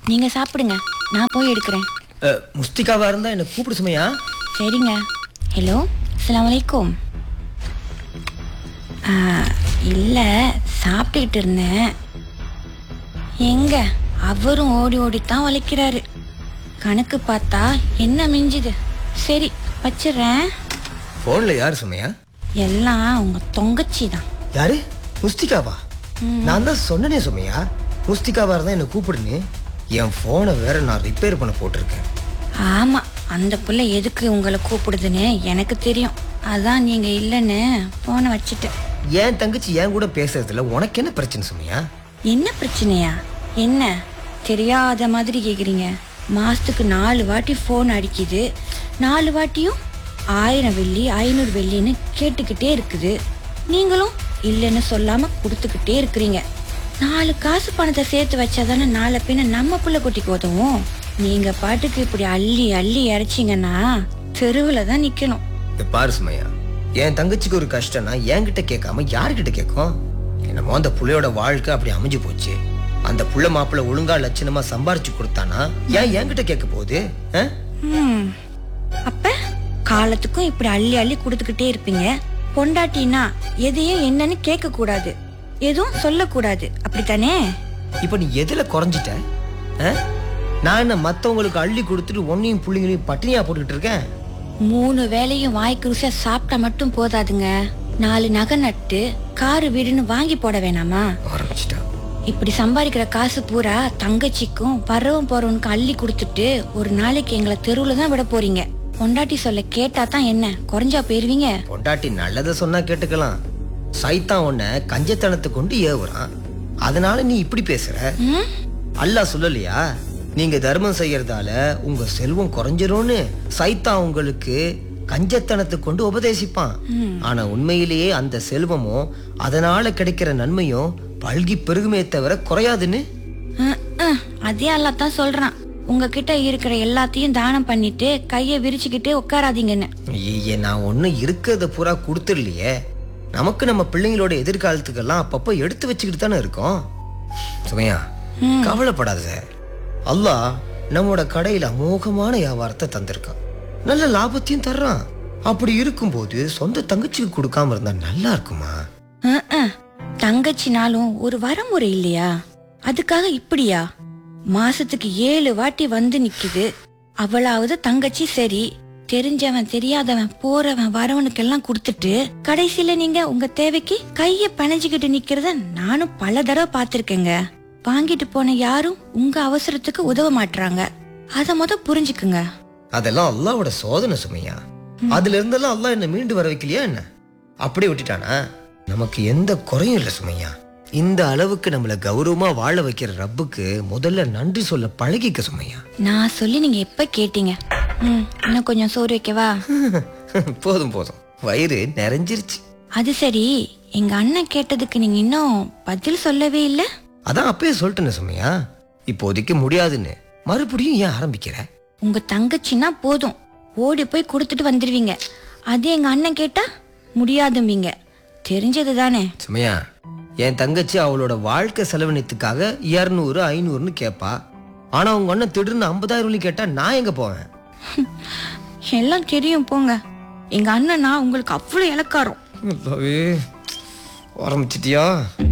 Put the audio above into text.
நீங்க சாப்பிடுங்க நான் போய் எடுக்கிறேன் அஹ், முஸ்திகாவா இருந்தா என்ன கூப்பிடு சுமையா சரிங்க ஹலோ அஸ்ஸலாமு அலைக்கும் ஆ, இல்ல சாப்பிட்டுக்கிட்டு இருந்தேன் எங்க அவரும் ஓடி ஓடித்தான் உழைக்கிறாரு கணக்கு பார்த்தா என்ன மிஞ்சுது சரி வச்சிடுறேன் போன்ல யாரு சுமையா எல்லாம் உங்க தொங்கச்சி தான் யாரு முஸ்திகாவா நான் தான் சொன்னனே சுமையா முஸ்திகாவா இருந்தா என்ன கூப்பிடுன்னு என் போனை வேற நான் ரிப்பேர் பண்ண போட்டிருக்கேன் ஆமா அந்த புள்ள எதுக்கு உங்களை கூப்பிடுதுன்னு எனக்கு தெரியும் அதான் நீங்க இல்லைன்னு போனை வச்சுட்டேன் என் தங்கச்சி என் கூட பேசுறதுல உனக்கு என்ன பிரச்சனை சுமையா என்ன பிரச்சனையா என்ன தெரியாத மாதிரி கேக்குறீங்க மாசத்துக்கு நாலு வாட்டி ஃபோன் அடிக்குது நாலு வாட்டியும் ஆயிரம் வெள்ளி ஐநூறு வெள்ளின்னு கேட்டுக்கிட்டே இருக்குது நீங்களும் இல்லைன்னு சொல்லாம கொடுத்துக்கிட்டே இருக்கிறீங்க நாலு காசு பணத்தை சேர்த்து வச்சாதானே நாளை பின்ன நம்ம புள்ள குட்டிக்கு உதவும் நீங்க பாட்டுக்கு இப்படி அள்ளி அள்ளி இறைச்சிங்கன்னா தெருவுல தான் நிக்கணும் இந்த பாரு சுமையா என் தங்கச்சிக்கு ஒரு கஷ்டம்னா என்கிட்ட கேட்காம யார்கிட்ட கேட்கும் என்னமோ அந்த புள்ளையோட வாழ்க்கை அப்படி அமைஞ்சு போச்சு அந்த புள்ள மாப்பிள்ள ஒழுங்கா லட்சணமா சம்பாரிச்சு கொடுத்தானா ஏன் என்கிட்ட கேட்க போகுது ஆ? ம். அப்ப காலத்துக்கும் இப்படி அள்ளி அள்ளி கொடுத்துக்கிட்டே இருப்பீங்க பொண்டாட்டினா எதையும் என்னன்னு கேட்க கூடாது எதுவும் சொல்லக்கூடாது அப்படித்தானே இப்ப நீ எதுல குறைஞ்சிட்ட ஆ? நான் என்ன மத்தவங்களுக்கு அள்ளி கொடுத்துட்டு ஒன்னையும் புள்ளைங்களையும் பட்டினியா போட்டுக்கிட்டு இருக்கேன் மூணு வேளையும் வாய்க்கு ருசியா சாப்பிட்டா மட்டும் போதாதுங்க நாலு நகை நட்டு காரு வீடுன்னு வாங்கி போட வேணாமா ஆரம்பிச்சிட்டா இப்படி சம்பாதிக்கிற காசு பூரா தங்கச்சிக்கும் வரவும் போறவனுக்கு அள்ளி கொடுத்துட்டு ஒரு நாளைக்கு எங்களை தெருவுல தான் விட போறீங்க பொண்டாட்டி சொல்ல கேட்டா தான் என்ன குறைஞ்சா போயிருவீங்க பொண்டாட்டி நல்லதை சொன்னா கேட்டுக்கலாம் சைத்தான் உன்னை கஞ்சத்தனத்தை கொண்டு ஏவுறான் அதனால நீ இப்படி பேசுற ம்? அல்லாஹ் சொல்லலையா நீங்க தர்மம் செய்யறதால உங்க செல்வம் குறைஞ்சிரும்னு சைத்தான் உங்களுக்கு கஞ்சத்தனத்தை கொண்டு உபதேசிப்பான் ஆனா உண்மையிலேயே அந்த செல்வமும் அதனால கிடைக்கிற நன்மையும் பல்கி பெருகுமே தவிர குறையாதுன்னு அஹ், அஹ், அதே அல்லாஹ் தான் சொல்றான் உங்ககிட்ட இருக்கிற எல்லாத்தையும் தானம் பண்ணிட்டு கைய விரிச்சுக்கிட்டு உட்காராதீங்கன்னு ஐயே நான் ஒன்னும் இருக்கிறத பூரா கொடுத்துடலையே நமக்கு நம்ம பிள்ளைங்களோட எதிர்காலத்துக்கெல்லாம் அப்பப்போ எடுத்து வச்சுக்கிட்டு தானே இருக்கோம் சுமையா கவலைப்படாத அல்லாஹ் நம்மோட கடையில அமோகமான வியாபாரத்தை தந்திருக்கான் நல்ல லாபத்தையும் தர்றான் அப்படி இருக்கும்போது சொந்த தங்கச்சிக்கு கொடுக்காம இருந்தா நல்லா இருக்குமா அஹ், அஹ், தங்கச்சினாலும் ஒரு வரமுறை இல்லையா அதுக்காக இப்படியா மாசத்துக்கு ஏழு வாட்டி வந்து நிக்குது அவளாவது தங்கச்சி சரி தெரிஞ்சவன் தெரியாதவன் போறவன் வரவனுக்கெல்லாம் கொடுத்துட்டு கடைசியில நீங்க உங்க தேவைக்கு கைய பணைஞ்சுக்கிட்டு நிக்கிறத நானும் பல தடவை பார்த்திருக்கேங்க வாங்கிட்டு போன யாரும் உங்க அவசரத்துக்கு உதவ மாட்றாங்க அத முத புரிஞ்சுக்குங்க அதெல்லாம் அல்லாவோட சோதனை சுமையா அதுல இருந்தெல்லாம் அல்லாஹ் என்ன மீண்டு வர வைக்கலையா என்ன அப்படியே விட்டுட்டானா நமக்கு எந்த குறையும் இல்லை சுமையா இந்த அளவுக்கு நம்மள கௌரவமா வாழ வைக்கிற ரப்புக்கு முதல்ல நன்றி சொல்ல பழகிக்க சுமையா நான் சொல்லி நீங்க எப்ப கேட்டீங்க ம், இன்னும் கொஞ்சம் சோறு வைக்கவா போதும் போதும் வயிறு நிறைஞ்சிருச்சு அது சரி எங்க அண்ணன் கேட்டதுக்கு நீங்க இன்னும் பதில் சொல்லவே இல்ல அதான் அப்பயே சொல்லிட்டேனே சுமையா இப்போதைக்கு முடியாதுன்னு மறுபடியும் ஏன் ஆரம்பிக்கிற உங்க தங்கச்சின்னா போதும் ஓடி போய் கொடுத்துட்டு வந்துருவீங்க அது எங்க அண்ணன் கேட்டா முடியாதும்பீங்க தெரிஞ்சது தானே சுமையா என் தங்கச்சி அவளோட வாழ்க்கை செலவினத்துக்காக இரநூறு ஐநூறுன்னு கேட்பா ஆனா உங்க அண்ணன் திடீர்னு ஐம்பதாயிரம் கேட்டா நான் எங்க போவேன் எல்லாம் தெரியும் போங்க எங்க அண்ணனா உங்களுக்கு அவ்வளவு இலக்காரம் ஆரம்பிச்சிட்டியா